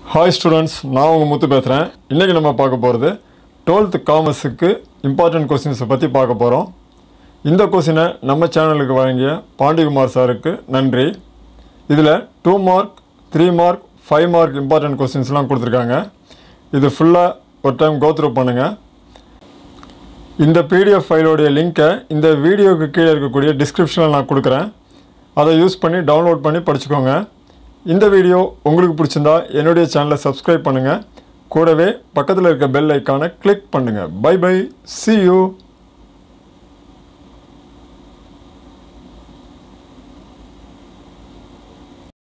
hi students நான் உங்கள் முத்து பேசுகிறேன் இன்றைக்கி நம்ம பார்க்க போகிறது டுவெல்த் காமர்ஸுக்கு இம்பார்ட்டன்ட் கொஸ்டின்ஸை பற்றி பார்க்க போகிறோம் இந்த கொஸ்டினை நம்ம சேனலுக்கு வழங்கிய பாண்டிகுமார் சாருக்கு நன்றி இதில் two mark three mark five mark important கொஸ்டின்ஸ்லாம் கொடுத்துருக்காங்க இது ஃபுல்லாக ஒரு டைம் கோத்ரூ பண்ணுங்கள் இந்த பிடிஎஃப் ஃபைலோடைய லிங்க்கை இந்த வீடியோக்கு கீழே இருக்கக்கூடிய டிஸ்கிரிப்ஷனில் நான் கொடுக்குறேன் அதை யூஸ் பண்ணி டவுன்லோட் பண்ணி படிச்சுக்கோங்க இந்த வீடியோ உங்களுக்கு பிடிச்சிருந்தா என்னுடைய சேனலை சப்ஸ்கிரைப் பண்ணுங்கள் கூடவே பக்கத்தில் இருக்க பெல் ஐக்கானை கிளிக் பண்ணுங்கள் பை பை see you